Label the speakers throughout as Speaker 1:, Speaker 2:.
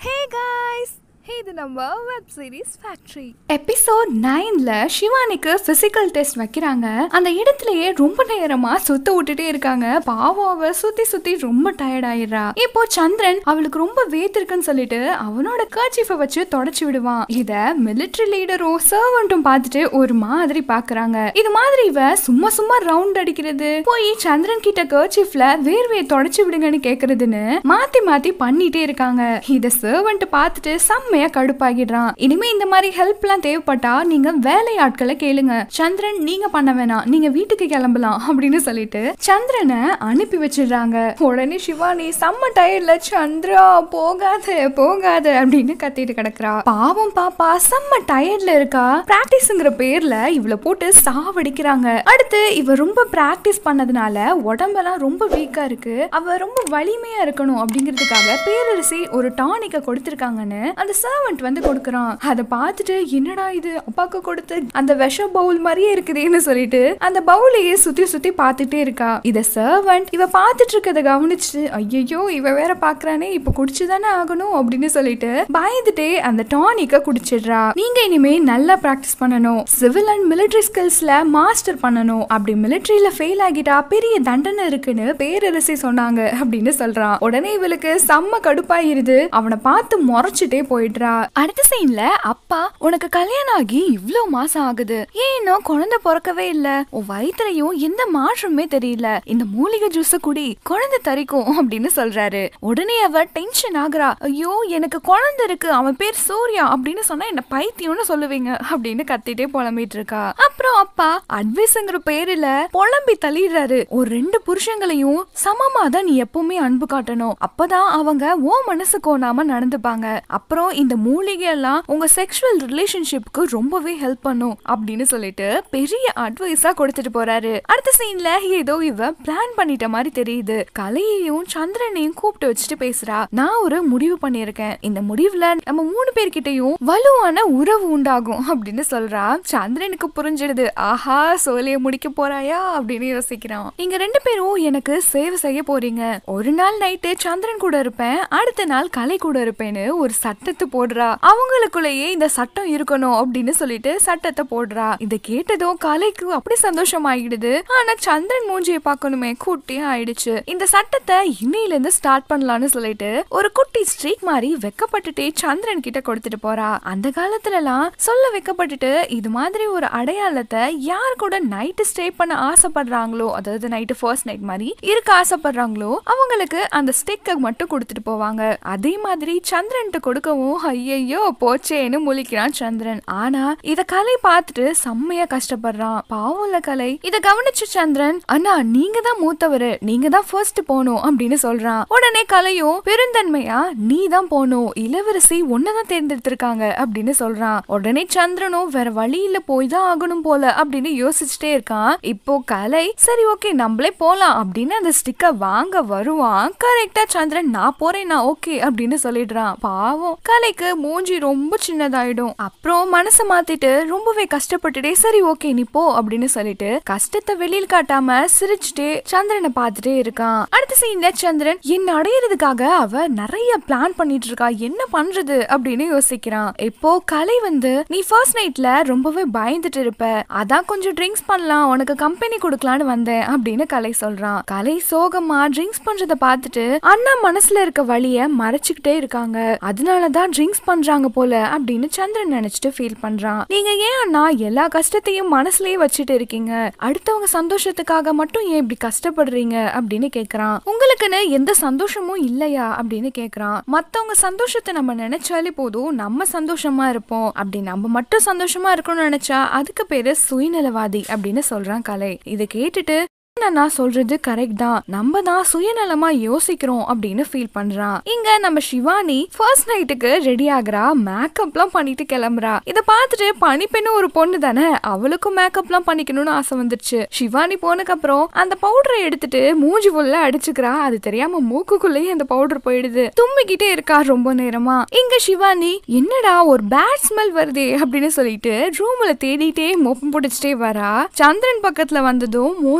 Speaker 1: hey guys இது நம்ம web series factory
Speaker 2: episode நைன்ல சிவானிக்கு பிசிக்கல் டெஸ்ட் வைக்கிறாங்க அந்த இடத்துலயே ரொம்ப நேரமா சுத்த விட்டுட்டே இருக்காங்க பாவம் அவ சுத்தி சுத்தி ரொம்ப டயர்ட் ஆயிடுறா இப்போ சந்திரன் அவளுக்கு ரொம்ப வேத்திருக்குன்னு சொல்லிட்டு அவனோட கர்ச்சீஃபை வச்சு தொடச்சு விடுவான் இத மிலிட்டரி லீடரும் சர்வன்ட்டும் பார்த்துட்டு ஒரு மாதிரி பாக்குறாங்க இது மாதிரி இவ சும்மா சும்மா ரவுண்ட் அடிக்கிறது போய் சந்திரன் கிட்ட கர்ச்சீஃப்ல வேர்வையை தொடச்சு விடுங்கன்னு கேக்குறதுன்னு மாத்தி மாத்தி பண்ணிட்டே இருக்காங்க இத சர்வன்ட் பார்த்துட்டு செம்மையா கடுப்பாகிடுறான் இனிமே இந்த மாதிரி ஹெல்ப் எல்லாம் தேவைப்பட்டா நீங்க வேலையாட்களை கேளுங்க சந்திரன் நீங்க பண்ண வேணாம் நீங்க வீட்டுக்கு கிளம்பலாம் அப்படின்னு சொல்லிட்டு சந்திரனை அனுப்பி வச்சிடுறாங்க உடனே சிவானி செம்ம டயர்ட்ல சந்திரா போகாத போகாத அப்படின்னு கத்திட்டு கிடக்குறா பாவம் பாப்பா செம்ம டயர்ட்ல இருக்கா பிராக்டிஸ்ங்கிற பேர்ல இவளை போட்டு சாவடிக்கிறாங்க அடுத்து இவ ரொம்ப பிராக்டிஸ் பண்ணதுனால உடம்பெல்லாம் ரொம்ப வீக்கா இருக்கு அவ ரொம்ப வலிமையா இருக்கணும் அப்படிங்கிறதுக்காக பேரரசி ஒரு டானிக்க கொடுத்திருக்காங்கன்னு அந்த சர்வெண்ட் வந்து கொடுக்கறான் அதை பார்த்துட்டு என்னடா இது அப்பாக்கு கொடுத்து அந்த விஷ பவுல் மாதிரியே இருக்குதேன்னு சொல்லிட்டு அந்த பவுலையே சுத்தி சுத்தி பார்த்துட்டே இருக்கா இத சர்வெண்ட் இவ பார்த்துட்டு இருக்கத கவனிச்சு ஐயோ இவ வேற பாக்குறானே இப்ப குடிச்சுதானே ஆகணும் அப்படின்னு சொல்லிட்டு பயந்துட்டே அந்த டானிக்க குடிச்சிடுறா நீங்க இனிமே நல்லா பிராக்டிஸ் பண்ணணும் சிவில் அண்ட் மிலிட்டரி ஸ்கில்ஸ்ல மாஸ்டர் பண்ணணும் அப்படி மிலிட்டரியில ஃபெயில் ஆகிட்டா பெரிய தண்டனை இருக்குன்னு பேரரசி சொன்னாங்க அப்படின்னு சொல்றான் உடனே இவளுக்கு செம்ம கடுப்பாயிருது அவனை பார்த்து முறைச்சிட்டே போயிடுறா அடுத்த சீன்ல அப்பா உனக்கு கல்யாணம் ஆகி இவ்ளோ மாசம் ஆகுது ஏன் இன்னும் குழந்தை பிறக்கவே இல்ல உன் வயிற்றுலயும் எந்த மாற்றமே தெரியல இந்த மூலிகை ஜூஸ குடி குழந்தை தரிக்கும் அப்படின்னு சொல்றாரு உடனே அவ டென்ஷன் ஆகுறா ஐயோ எனக்கு குழந்தை இருக்கு அவன் பேர் சூர்யா அப்படின்னு சொன்னா என்ன பைத்தியம்னு சொல்லுவீங்க அப்படின்னு கத்திட்டே புலம்பிட்டு இருக்கா அப்புறம் அப்பா அட்வைஸ்ங்கிற பேருல புலம்பி தள்ளிடுறாரு ஒரு ரெண்டு புருஷங்களையும் சமமா தான் நீ எப்பவுமே அன்பு காட்டணும் அப்பதான் அவங்க ஓ மனசு கோணாம நடந்துப்பாங்க அப்புறம் இந்த மூலிகை எல்லாம் உங்க செக்ஷுவல் ரிலேஷன்ஷிப்க்கு ரொம்பவே ஹெல்ப் பண்ணும் அப்படின்னு சொல்லிட்டு பெரிய அட்வைஸா கொடுத்துட்டு போறாரு அடுத்த சீன்ல ஏதோ இவ பிளான் பண்ணிட்ட மாதிரி தெரியுது கலையையும் சந்திரனையும் கூப்பிட்டு வச்சுட்டு பேசுறா நான் ஒரு முடிவு பண்ணியிருக்கேன் இந்த முடிவுல நம்ம மூணு பேர்கிட்டயும் வலுவான உறவு உண்டாகும் அப்படின்னு சொல்றா சந்திரனுக்கு புரிஞ்சிடுது ஆஹா சோலைய முடிக்க போறாயா அப்படின்னு யோசிக்கிறான் நீங்க ரெண்டு பேரும் எனக்கு சேவை செய்ய போறீங்க ஒரு நாள் நைட்டு சந்திரன் கூட இருப்பேன் அடுத்த நாள் கலை கூட இருப்பேன்னு ஒரு சட்டத்தை போடுறா அவங்களுக்குள்ளேயே இந்த சட்டம் இருக்கணும் அப்படின்னு சொல்லிட்டு சட்டத்தை போடுறா இத கேட்டதும் கலைக்கு அப்படி சந்தோஷம் ஆகிடுது ஆனா சந்திரன் மூஞ்சியை பார்க்கணுமே குட்டி ஆயிடுச்சு இந்த சட்டத்தை இன்னையில இருந்து ஸ்டார்ட் பண்ணலாம்னு சொல்லிட்டு ஒரு குட்டி ஸ்ட்ரீக் மாதிரி வெக்கப்பட்டுட்டே சந்திரன் கிட்ட கொடுத்துட்டு போறா அந்த காலத்துல எல்லாம் சொல்ல வெக்கப்பட்டுட்டு இது மாதிரி ஒரு அடையாளத்தை யார் கூட நைட்டு ஸ்டே பண்ண ஆசைப்படுறாங்களோ அதாவது நைட்டு ஃபர்ஸ்ட் நைட் மாதிரி இருக்க ஆசைப்படுறாங்களோ அவங்களுக்கு அந்த ஸ்டிக்கை மட்டும் கொடுத்துட்டு போவாங்க அதே மாதிரி சந்திரன்ட்டு கொடுக்கவும் ஐயையோ போச்சேன்னு முழிக்கிறான் சந்திரன் ஆனா இத கலை பார்த்துட்டு செம்மையா கஷ்டப்படுறான் பாவம்ல கலை இத கவனிச்சு சந்திரன் அண்ணா நீங்க தான் மூத்தவரு நீங்க தான் ஃபர்ஸ்ட் போகணும் அப்படின்னு சொல்றான் உடனே கலையும் பெருந்தன்மையா நீ தான் போகணும் இளவரசி உன்னதான் தேர்ந்தெடுத்திருக்காங்க அப்படின்னு சொல்றான் உடனே சந்திரனும் வேற வழியில போய் தான் ஆகணும் போல அப்படின்னு யோசிச்சுட்டே இருக்கான் இப்போ கலை சரி ஓகே நம்மளே போலாம் அப்படின்னு அந்த ஸ்டிக்கர் வாங்க வருவான் கரெக்டா சந்திரன் நான் போறேன் நான் ஓகே அப்படின்னு சொல்லிடுறான் பாவம் கலைக்கு மூஞ்சி ரொம்ப சின்னதாயிடும் அப்புறம் மனசை மாத்திட்டு ரொம்பவே கஷ்டப்பட்டுட்டே சரி ஓகே நீ போ அப்படின்னு சொல்லிட்டு கஷ்டத்தை வெளியில் காட்டாம சிரிச்சுட்டே சந்திரனை பார்த்துட்டே இருக்கான் அடுத்த சீன்ல சந்திரன் என்ன அடையிறதுக்காக அவ நிறைய பிளான் பண்ணிட்டு இருக்கா என்ன பண்றது அப்படின்னு யோசிக்கிறான் இப்போ கலை வந்து நீ ஃபர்ஸ்ட் நைட்ல ரொம்பவே பயந்துட்டு இருப்ப அதான் கொஞ்சம் ட்ரிங்க்ஸ் பண்ணலாம் உனக்கு கம்பெனி கொடுக்கலான்னு வந்தேன் அப்படின்னு கலை சொல்றான் கலை சோகமா ட்ரிங்க்ஸ் பண்றத பார்த்துட்டு அண்ணா மனசுல இருக்க வழிய மறைச்சுக்கிட்டே இருக்காங்க அதனாலதான் ட்ரிங்க்ஸ் பண்றாங்க போல அப்படின்னு சந்திரன் நினைச்சிட்டு ஃபீல் பண்றான் நீங்க ஏன் அண்ணா எல்லா கஷ்டத்தையும் மனசுலயே வச்சுட்டு இருக்கீங்க அடுத்தவங்க சந்தோஷத்துக்காக மட்டும் ஏன் இப்படி கஷ்டப்படுறீங்க அப்படின்னு கேக்குறான் உங்களுக்குன்னு எந்த சந்தோஷமும் இல்லையா அப்படின்னு கேக்குறான் மத்தவங்க சந்தோஷத்தை நம்ம நினைச்சாலே போதும் நம்ம சந்தோஷமா இருப்போம் அப்படி நம்ம மட்டும் சந்தோஷமா இருக்கணும்னு நினைச்சா அதுக்கு பேரு சுயநலவாதி அப்படின்னு சொல்றான் கலை இதை கேட்டுட்டு நான் சொல்றது கரெக்ட் தான் நம்ம தான் சுயநலமா யோசிக்கிறோம் அப்படின்னு ஃபீல் பண்றான் இங்க நம்ம சிவானி ஃபர்ஸ்ட் நைட்டுக்கு ரெடி ஆகுறா மேக்கப்லாம் பண்ணிட்டு கிளம்புறா இத பார்த்துட்டு பனிப்பெண்ணு ஒரு பொண்ணு தானே அவளுக்கும் மேக்கப்லாம் பண்ணிக்கணும்னு ஆசை வந்துருச்சு சிவானி போனதுக்கு அப்புறம் அந்த பவுடரை எடுத்துட்டு மூஞ்சி ஃபுல்லா அடிச்சுக்கிறா அது தெரியாம மூக்குக்குள்ளேயே அந்த பவுடர் போயிடுது தும்மிக்கிட்டே இருக்கா ரொம்ப நேரமா இங்க சிவானி என்னடா ஒரு பேட் ஸ்மெல் வருதே அப்படின்னு சொல்லிட்டு ரூம்ல தேடிட்டே மொப்பம் பிடிச்சிட்டே வரா சந்திரன் பக்கத்துல வந்ததும் மோந்து பாக்குறா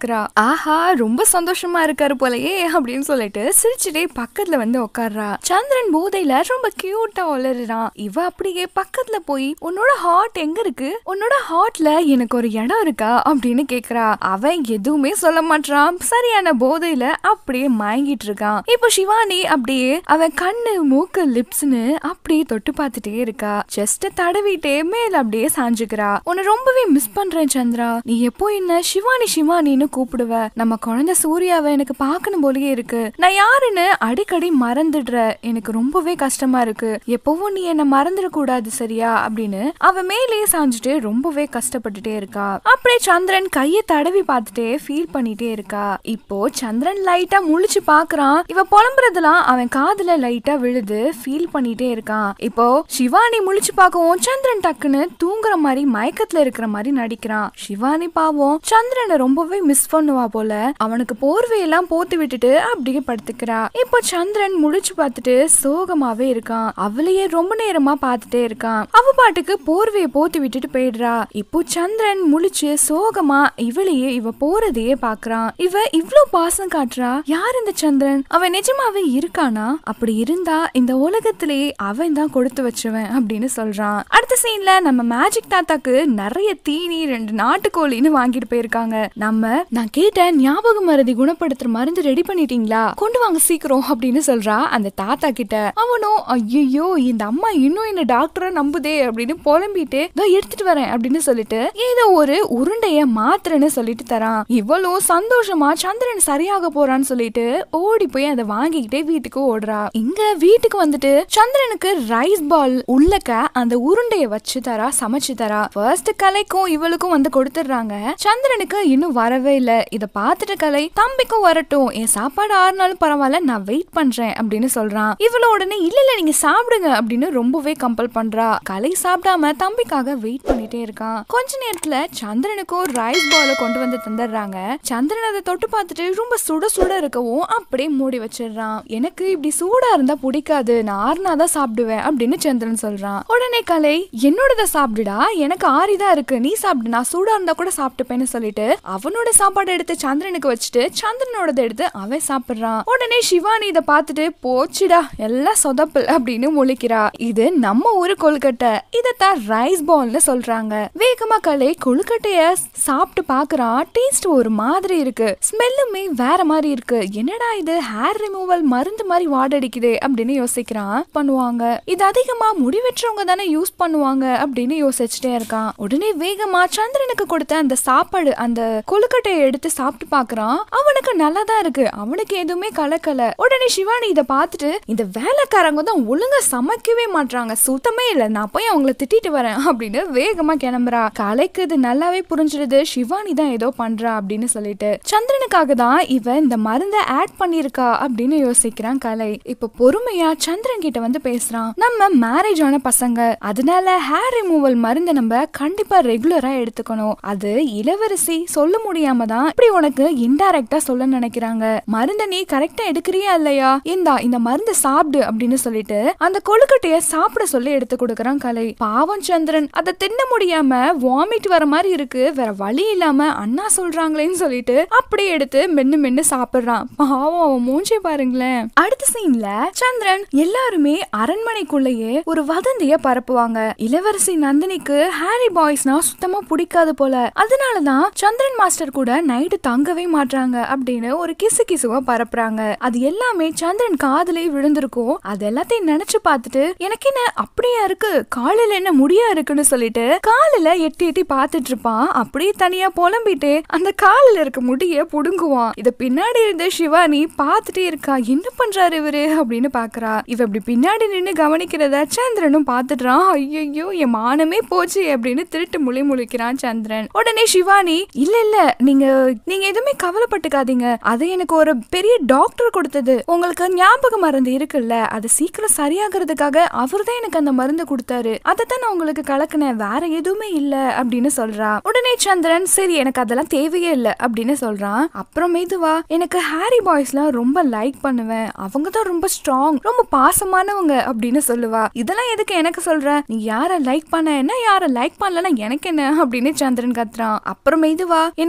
Speaker 2: பாக்குறா ஆஹா ரொம்ப சந்தோஷமா இருக்காரு போலயே அப்படின்னு சொல்லிட்டு சிரிச்சுட்டே பக்கத்துல வந்து உட்கார்றா சந்திரன் போதையில ரொம்ப கியூட்டா வளருறான் இவ அப்படியே பக்கத்துல போய் உன்னோட ஹார்ட் எங்க இருக்கு உன்னோட ஹார்ட்ல எனக்கு ஒரு இடம் இருக்கா அப்படின்னு கேக்குறா அவன் எதுவுமே சொல்ல மாட்டான் சரியான போதையில அப்படியே மயங்கிட்டு இருக்கான் இப்போ சிவானி அப்படியே அவன் கண்ணு மூக்கு லிப்ஸ்னு அப்படியே தொட்டு பார்த்துட்டே இருக்கா செஸ்ட தடவிட்டே மேல அப்படியே சாஞ்சுக்கிறா உன்னை ரொம்பவே மிஸ் பண்றேன் சந்திரா நீ எப்போ என்ன சிவானி சிவானின்னு கூப்பிடுவ நம்ம குழந்தை சூர்யாவை எனக்கு பார்க்கணும் போலயே இருக்கு நான் யாருன்னு அடிக்கடி மறந்துடுற எனக்கு ரொம்பவே கஷ்டமா இருக்கு எப்பவும் நீ என்ன மறந்துட கூடாது சரியா அப்படின்னு அவ மேலேயே சாஞ்சுட்டு ரொம்பவே கஷ்டப்பட்டுட்டே இருக்கா அப்படியே சந்திரன் கையை தடவி பார்த்துட்டே ஃபீல் பண்ணிட்டே இருக்கா இப்போ சந்திரன் லைட்டா முழிச்சு பாக்குறான் இவ புலம்புறதெல்லாம் அவன் காதுல லைட்டா விழுது ஃபீல் பண்ணிட்டே இருக்கான் இப்போ சிவானி முழிச்சு பார்க்கவும் சந்திரன் டக்குன்னு தூங்குற மாதிரி மயக்கத்துல இருக்கிற மாதிரி நடிக்கிறான் சிவானி பாவம் சந்திரனை ரொம்பவே மிஸ் பண்ணுவா போல அவனுக்கு போர்வையெல்லாம் போத்து விட்டுட்டு அப்படியே படுத்துக்கிறா இப்போ சந்திரன் முழிச்சு பார்த்துட்டு சோகமாவே இருக்கான் அவளையே ரொம்ப நேரமா பார்த்துட்டே இருக்கான் அவ பாட்டுக்கு போர்வைய போத்தி விட்டுட்டு போயிடுறா இப்போ சந்திரன் முழிச்சு சோகமா இவளையே இவ போறதையே பாக்குறான் இவ இவ்ளோ பாசம் காட்டுறா யார் இந்த சந்திரன் அவன் நிஜமாவே இருக்கானா அப்படி இருந்தா இந்த உலகத்திலேயே அவன் தான் கொடுத்து வச்சவன் அப்படின்னு சொல்றான் அடுத்த சீன்ல நம்ம மேஜிக் தாத்தாக்கு நிறைய தீனி ரெண்டு நாட்டுக்கோழின்னு வாங்கிட்டு போயிருக்காங்க நம்ம நான் கேட்டேன் ஞாபக மருதி குணப்படுத்துற மருந்து ரெடி பண்ணிட்டீங்களா கொண்டு வாங்க சீக்கிரம் அப்படின்னு சொல்றா அந்த தாத்தா கிட்ட அவனும் ஐயோ இந்த அம்மா இன்னும் என்ன டாக்டரா நம்புதே அப்படின்னு புலம்பிட்டு இதோ எடுத்துட்டு வரேன் அப்படின்னு சொல்லிட்டு ஏதோ ஒரு உருண்டைய மாத்திரன்னு சொல்லிட்டு தரான் இவளும் சந்தோஷமா சந்திரன் சரியாக போறான்னு சொல்லிட்டு ஓடி போய் அதை வாங்கிக்கிட்டே வீட்டுக்கு ஓடுறா இங்க வீட்டுக்கு வந்துட்டு சந்திரனுக்கு ரைஸ் பால் உள்ளக்க அந்த உருண்டைய வச்சு தரா சமைச்சு தரா ஃபர்ஸ்ட் கலைக்கும் இவளுக்கும் வந்து கொடுத்துடுறாங்க சந்திரனுக்கு இன்னும் வரவே இல்ல இத பார்த்துட்டு கலை தம்பிக்கும் வரட்டும் என் சாப்பாடு ஆறுனாலும் பரவாயில்ல நான் வெயிட் பண்றேன் அப்படின்னு சொல்றான் இவள உடனே இல்ல இல்ல நீங்க சாப்பிடுங்க அப்படின்னு ரொம்பவே கம்பல் பண்றா கலை சாப்பிடாம தம்பிக்காக வெயிட் பண்ணிட்டே இருக்கான் கொஞ்ச நேரத்துல சந்திரனுக்கும் ரைஸ் பால கொண்டு வந்து தந்துடுறாங்க சந்திரன் அதை தொட்டு பார்த்துட்டு ரொம்ப சுட சுட இருக்கவும் அப்படியே மூடி வச்சிடுறான் எனக்கு இப்படி சூடா இருந்தா பிடிக்காது நான் ஆறுனாதான் சாப்பிடுவேன் அப்படின்னு சந்திரன் சொல்றான் உடனே கலை என்னோடத சாப்பிடுடா எனக்கு ஆறிதான் இருக்கு நீ சாப்பிடு நான் சூடா இருந்தா கூட சாப்பிட்டுப்பேன்னு சொல்லிட்டு அவனோட சாப்பாடு எடுத்து சந்திரனுக்கு வச்சுட்டு சந்திரனோடத எடுத்து அவன் சாப்பிடுறான் உடனே சிவானி இதை பார்த்துட்டு போச்சுடா எல்லாம் சொதப்பல் அப்படின்னு முழிக்கிறா இது நம்ம ஊரு கொழுக்கட்டை இதத்தான் ரைஸ் பால்னு சொல்றாங்க வேகமா கலை கொழுக்கட்டைய சாப்பிட்டு பாக்குறான் டேஸ்ட் ஒரு மாதிரி இருக்கு ஸ்மெல்லுமே வேற மாதிரி இருக்கு என்னடா இது ஹேர் ரிமூவல் மருந்து மாதிரி வாடடிக்குதே அப்படின்னு யோசிக்கிறான் பண்ணுவாங்க இது அதிகமா முடி வெட்டுறவங்க தானே யூஸ் பண்ணுவாங்க அப்படின்னு யோசிச்சுட்டே இருக்கான் உடனே வேகமா சந்திரனுக்கு கொடுத்த அந்த சாப்பாடு அந்த கொழுக்கட்டையை எடுத்து சாப்பிட்டு பாக்குறான் அவனுக்கு நல்லா தான் இருக்கு அவனுக்கு எதுவுமே கலக்கல உடனே சிவானி இத பார்த்துட்டு இந்த வேலைக்காரங்க தான் ஒழுங்கா சமைக்கவே மாட்றாங்க சுத்தமே இல்ல நான் போய் அவங்கள திட்டிட்டு வரேன் அப்படின்னு வேகமா கிளம்புறா கலைக்கு இது நல்லாவே புரிஞ்சிடுது சிவானி தான் ஏதோ பண்றா அப்படின்னு சொல்லிட்டு சந்திரனுக்காக தான் இவ இந்த மருந்தை ஆட் பண்ணிருக்கா அப்படின்னு யோசிக்கிறான் கலை இப்ப பொறுமையா சந்திரன் கிட்ட வந்து பேசுறான் நம்ம மேரேஜ் ஆன பசங்க அதனால ஹேர் ரிமூவல் மருந்தை நம்ம கண்டிப்பா ரெகுலரா எடுத்துக்கணும் அது இளவரசி சொல்ல முடியாம தான் இப்படி உனக்கு இன்டைரக்டா சொல்ல நினைக்கிறாங்க மருந்தை நீ கரெக்டா எடுக்கிறியா இல்லையா இந்தா இந்த மருந்து சாப்பிடு அப்படின்னு சொல்லிட்டு அந்த கொழுக்கட்டைய சாப்பிட சொல்லி எடுத்து கொடுக்கறான் கலை பாவம் சந்திரன் அதை தின்ன முடியாம வாமிட் வர மாதிரி இருக்கு வேற வழி இல்லாம அண்ணா சொல்றாங்களேன்னு சொல்லிட்டு அப்படியே எடுத்து மென்னு மென்னு சாப்பிடுறான் பாவம் அவன் மூஞ்சி பாருங்களேன் அடுத்த சீன்ல சந்திரன் எல்லாருமே அரண்மனைக்குள்ளேயே ஒரு வதந்திய பரப்புவாங்க இளவரசி நந்தினிக்கு ஹாரி பாய்ஸ்னா சுத்தமா பிடிக்காது போல அதனாலதான் சந்திரன் மாஸ்டர் கூட நைட்டு தங்கவே மாட்றாங்க அப்படின்னு ஒரு கிசு கிசுவா பரப்புறாங்க அது எல்லாமே சந்திரன் காதலே விழுந்திருக்கும் அது எல்லாத்தையும் நினைச்சு பார்த்துட்டு எனக்கு என்ன அப்படியா இருக்கு காலில் என்ன முடியா இருக்குன்னு சொல்லிட்டு காலில் எட்டி எட்டி பார்த்துட்டு இருப்பான் அப்படியே தனியா புலம்பிட்டு அந்த காலில் இருக்க முடிய புடுங்குவான் இத பின்னாடி இருந்த சிவானி பார்த்துட்டே இருக்கா என்ன பண்றாரு இவரு அப்படின்னு பாக்குறா இவ இப்படி பின்னாடி நின்னு கவனிக்கிறத சந்திரனும் பார்த்துடுறான் ஐயோ என் மானமே போச்சு அப்படின்னு திருட்டு முழி முழிக்கிறான் சந்திரன் உடனே சிவானி இல்ல இல்ல நீங்க நீங்க எதுவுமே கவலைப்பட்டுக்காதீங்க அது எனக்கு ஒரு பெரிய டாக்டர் கொடுத்தது உங்களுக்கு ஞாபக மருந்து இருக்குல்ல அது சீக்கிரம் சரியாகிறதுக்காக அவர் தான் எனக்கு அந்த மருந்து கொடுத்தாரு அதை தான் நான் உங்களுக்கு கலக்குனேன் வேற எதுவுமே இல்ல அப்படின்னு சொல்றா உடனே சந்திரன் சரி எனக்கு அதெல்லாம் தேவையே இல்ல அப்படின்னு சொல்றான் அப்புறம் மெதுவா எனக்கு ஹாரி பாய்ஸ்லாம் ரொம்ப லைக் பண்ணுவேன் அவங்க தான் ரொம்ப ஸ்ட்ராங் ரொம்ப பாசமானவங்க அப்படின்னு சொல்லுவா இதெல்லாம் எதுக்கு எனக்கு சொல்ற நீ யார லைக் பண்ண என்ன யார லைக் பண்ணலன்னா எனக்கு என்ன அப்படின்னு சந்திரன் கத்துறான் அப்புறம் மெதுவா எனக்கு முத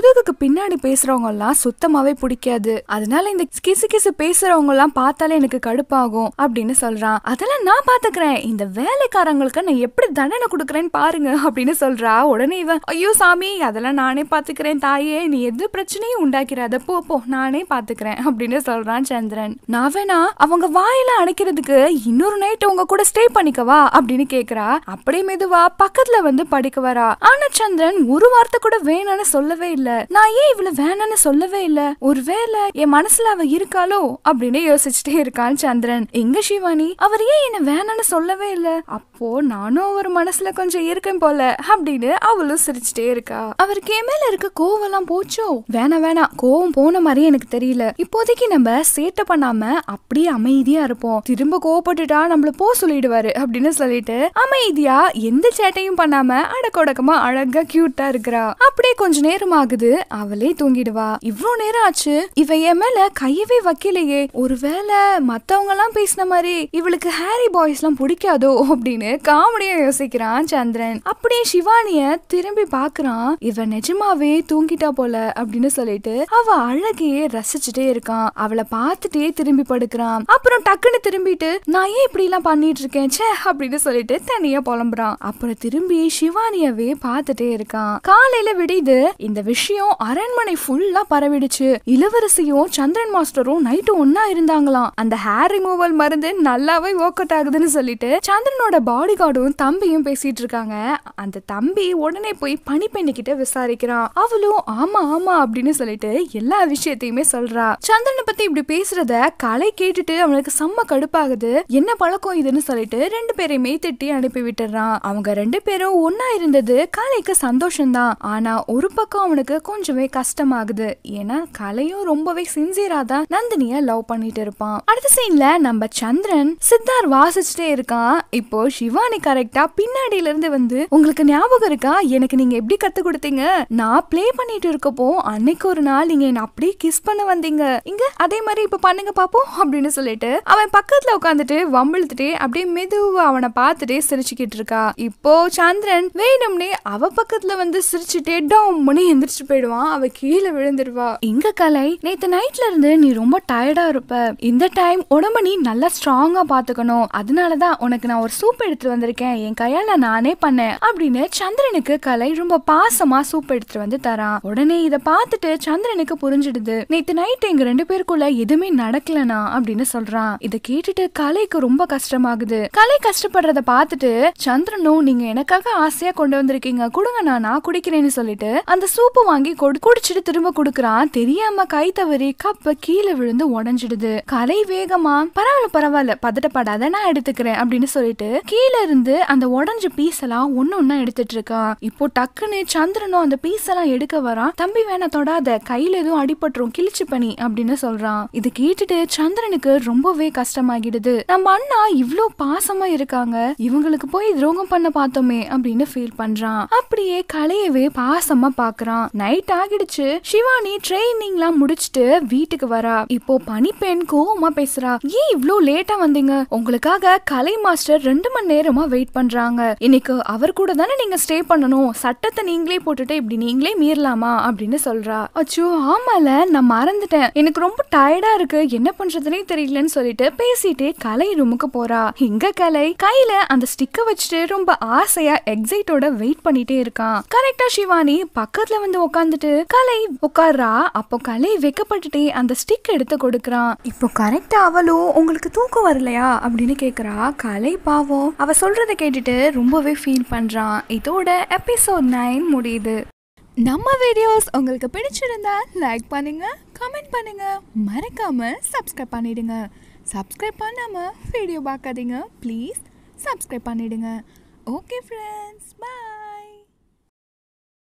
Speaker 2: முதுகுக்கு பின்னாடி பேசுறவங்க எல்லாம் சுத்தமாவே பிடிக்காது அதனால இந்த கிசு கிசு பேசுறவங்க எல்லாம் பார்த்தாலே எனக்கு கடுப்பாகும் அப்படின்னு சொல்றான் அதெல்லாம் நான் பாத்துக்கிறேன் இந்த வேலைக்காரங்களுக்கு நான் எப்படி தண்டனை கொடுக்கறேன்னு பாருங்க அப்படின்னு சொல்றா உடனே இவன் ஐயோ சாமி அதெல்லாம் நானே பாத்துக்கிறேன் தாயே நீ எது பிரச்சனையும் உண்டாக்கிறாத போ போ நானே பாத்துக்கிறேன் அப்படின்னு சொல்றான் சந்திரன் நான் வேணா அவங்க வாயில அடைக்கிறதுக்கு இன்னொரு நைட் உங்க கூட ஸ்டே பண்ணிக்கவா அப்படின்னு கேக்குறா அப்படியே மெதுவா பக்கத்துல வந்து படிக்க வரா ஆனா சந்திரன் ஒரு வார்த்தை கூட வேணான்னு சொல்லவே இல்ல நான் ஏன் இவ்வளவு வேணான்னு சொல்லவே இல்ல ஒருவேளை என் மனசுல அவ இருக்காளோ அப்படின்னு யோசிச்சுட்டே இருக்கான் சந்திரன் எங்க சிவானி அவர் ஏன் என்ன வேணான்னு சொல்லவே இல்ல அப்போ நானும் அவர் மனசுல கொஞ்சம் இருக்கேன் போல அப்படின்னு அவளும் சிரிச்சுட்டே இருக்கா அவருக்கு என் மேல இருக்க கோவம் போச்சோ வேணாம் வேணாம் கோவம் போன மாதிரி எனக்கு தெரியல இப்போதைக்கு நம்ம சேட்டை பண்ணாம அப்படியே அமைதியா இருப்போம் திரும்ப கோவப்பட்டுட்டா நம்மள போ சொல்லிடுவாரு அப்படின்னு சொல்லிட்டு அமைதியா எந்த சேட்டையும் பண்ணாம அடக்கொடக்கமா அழகா கியூட்டா இருக்கிறா அப்படியே கொஞ்ச நேரம் ஆகுது அவளே தூங்கிடுவா இவ்ளோ நேரம் ஆச்சு இவ என் மேல கையவே வைக்கலையே ஒருவேளை மத்தவங்க எல்லாம் பேசின மாதிரி இவளுக்கு ஹாரி பாய்ஸ் எல்லாம் பிடிக்காதோ அப்படின்னு காமெடியா யோசிக்கிறான் சந்திரன் அப்படியே சிவானிய திரும்பி பாக்குறான் இவ நிஜமாவே தூங்கிட்டா போல அப்படின்னு சொல்லிட்டு அவ அழகையே ரசிச்சுட்டே இருக்கான் அவளை பார்த்துட்டே திரும்பி படுக்கிறான் அப்புறம் டக்குன்னு திரும்பிட்டு நான் ஏன் இப்படி எல்லாம் பண்ணிட்டு இருக்கேன் ச்சே அப்படின்னு சொல்லிட்டு தனியா புலம்புறான் அப்புறம் திரும்பி சிவானியவே பார்த்துட்டே இருக்கான் காலையில விடியுது இந்த விஷயம் அரண்மனை ஃபுல்லா பரவிடுச்சு இளவரசியும் சந்திரன் மாஸ்டரும் நைட்டு ஒன்னா இருந்தாங்களாம் அந்த ஹேர் ரிமூவல் மருந்து நல்லாவே ஒர்க் அவுட் ஆகுதுன்னு சொல்லிட்டு சந்திரனோட பாடி கார்டும் தம்பியும் பேசிட்டு இருக்காங்க அந்த தம்பி உடனே போய் பனிப்பெண்ணு கிட்ட விசாரிக்கிறான் அவளும் ஆமா ஆமா அப்படின்னு சொல்லிட்டு எல்லா விஷயத்தையுமே சொல்றா சந்திரனை பத்தி இப்படி பேசுறத கலை கேட்டுட்டு அவனுக்கு செம்ம கடுப்பாகுது என்ன பழக்கம் இதுன்னு சொல்லிட்டு ரெண்டு பேரையுமே திட்டி அனுப்பி விட்டுறான் அவங்க ரெண்டு பேரும் ஒன்னா இருந்தது கலைக்கு சந்தோஷம்தான் ஆனா ஒரு பக்கம் அவனுக்கு கொஞ்சமே கஷ்டமாகுது ஏன்னா கலையும் ரொம்பவே சின்சியரா தான் நந்தினிய லவ் பண்ணிட்டு இருப்பான் அடுத்த சீன்ல நம்ம சந்திரன் சித்தார் வாசிச்சுட்டே இருக்கான் இப்போ சிவானி கரெக்டா பின்னாடியில இருந்து வந்து உங்களுக்கு ஞாபகம் இருக்கா எனக்கு நீங்க எப்படி கத்து கொடுத்தீங்க நான் ப்ளே பண்ணிட்டு இருக்கப்போ அன்னைக்கு ஒரு நாள் நீங்க என்ன அப்படியே கிஸ் பண்ண வந்தீங்க இங்க அதே மாதிரி இப்ப பண்ணுங்க பாப்போம் அப்படின்னு சொல்லிட்டு அவன் பக்கத்துல உட்காந்துட்டு வம்பிழுத்துட்டே அப்படியே மெதுவா அவனை பார்த்துட்டே சிரிச்சுக்கிட்டு இருக்கா இப்போ சந்திரன் வேணும்னே அவ பக்கத்துல வந்து சிரிச்சுட்டே டம்முன்னு எந்திரிச்சு போயிடுவான் அவ கீழே விழுந்துருவா இங்க கலை நேத்து நைட்ல இருந்து நீ ரொம்ப டயர்டா இருப்ப இந்த டைம் உடம்ப நீ நல்லா ஸ்ட்ராங்கா பாத்துக்கணும் அதனாலதான் உனக்கு நான் ஒரு சூப் எடுத்துட்டு வந்திருக்கேன் என் கையால நானே பண்ணேன் அப்படின்னு சந்திரனுக்கு கலை ரொம்ப பாசமா சூப் எடுத்துட்டு வந்து தரான் உடனே இத பார்த்துட்டு சந்திரனுக்கு புரிஞ்சிடுது நேத்து நைட் எங்க ரெண்டு பேருக்குள்ள எதுவுமே நடக்கலனா அப்படின்னு சொல்றான் இத கேட்டுட்டு கலைக்கு ரொம்ப கஷ்டமாகுது கலை கஷ்டப்படுறத பார்த்துட்டு சந்திரனும் நீங்க எனக்காக ஆசையா கொண்டு வந்திருக்கீங்க கொடுங்கண்ணா நான் குடிக்கிறேன்னு சொல்லிட்டு அந்த சூப்பு வாங்கி கொடு- குடிச்சிட்டு திரும்ப குடுக்கறான் தெரியாம கை தவறி கப்ப கீழே விழுந்து உடைஞ்சிடுது கலை வேகமா பரவாயில்ல பரவாயில்ல பதட்டப்படாத நான் எடுத்துக்கிறேன் அப்படின்னு சொல்லிட்டு கீழே இருந்து அந்த உடைஞ்ச பீஸ் எல்லாம் ஒண்ணு ஒண்ணா எடுத்துட்டு இருக்கான் இப்போ டக்குன்னு சந்திரனும் அந்த பீஸ் எல்லாம் எடுக்க வரான் தம்பி வேணா தொடாத கையில எதுவும் அடிபட்டுரும் கிழிச்சு பண்ணி அப்படின்னு சொல்றான் இது கேட்டுட்டு சந்திரனுக்கு ரொம்பவே கஷ்டமாகிடுது நம்ம அண்ணா இவ்ளோ பாசமா இருக்காங்க இவங்களுக்கு போய் துரோகம் பண்ண பார்த்தோமே அப்படின்னு ஃபீல் பண்றான் அப்படியே கலையவே பாசமா பாக்குறான் நைட் ஆகிடுச்சு சிவானி ட்ரைனிங்லாம் முடிச்சிட்டு வீட்டுக்கு வரா இப்போ பனிப்பெண் கோவமா பேசுறா ஏன் இவ்ளோ லேட்டா வந்தீங்க உங்களுக்காக கலை மாஸ்டர் ரெண்டு மணி நேரமா வெயிட் பண்றாங்க இன்னைக்கு அவர் கூட தானே நீங்க ஸ்டே பண்ணணும் சட்டத்தை நீங்களே போட்டுட்டு இப்படி நீங்களே மீறலாமா அப்படின்னு சொல்றா அச்சோ ஆமால நான் மறந்துட்டேன் எனக்கு ரொம்ப டயர்டா இருக்கு என்ன பண்றதுனே தெரியலன்னு சொல்லிட்டு பேசிட்டே கலை ரூமுக்கு போறா இங்க கலை கையில அந்த ஸ்டிக்க வச்சுட்டு ரொம்ப ஆசையா எக்ஸைட்டோட வெயிட் பண்ணிட்டே இருக்கான் கரெக்டா சிவானி பக்கத்துல வந்து உட்காந்துட்டு கலை உட்கார்றா அப்போ கலை வெக்கப்பட்டுட்டே அந்த ஸ்டிக் எடுத்து கொடுக்கறான் இப்போ கரெக்டா அவளும் உங்களுக்கு தூக்கம் வரலையா அப்படின்னு கேக்குறா கலை பாவம் அவ சொல்றத கேட்டுட்டு ரொம்பவே ஃபீல் பண்றான் இதோட எபிசோட் நைன் முடியுது
Speaker 1: நம்ம வீடியோஸ் உங்களுக்கு பிடிச்சிருந்தா லைக் பண்ணுங்க கமெண்ட் பண்ணுங்க மறக்காம சப்ஸ்கிரைப் பண்ணிடுங்க சப்ஸ்கிரைப் பண்ணாம வீடியோ பார்க்காதீங்க ப்ளீஸ் சப்ஸ்கிரைப் பண்ணிடுங்க ஓகே ஃப்ரெண்ட்ஸ் பை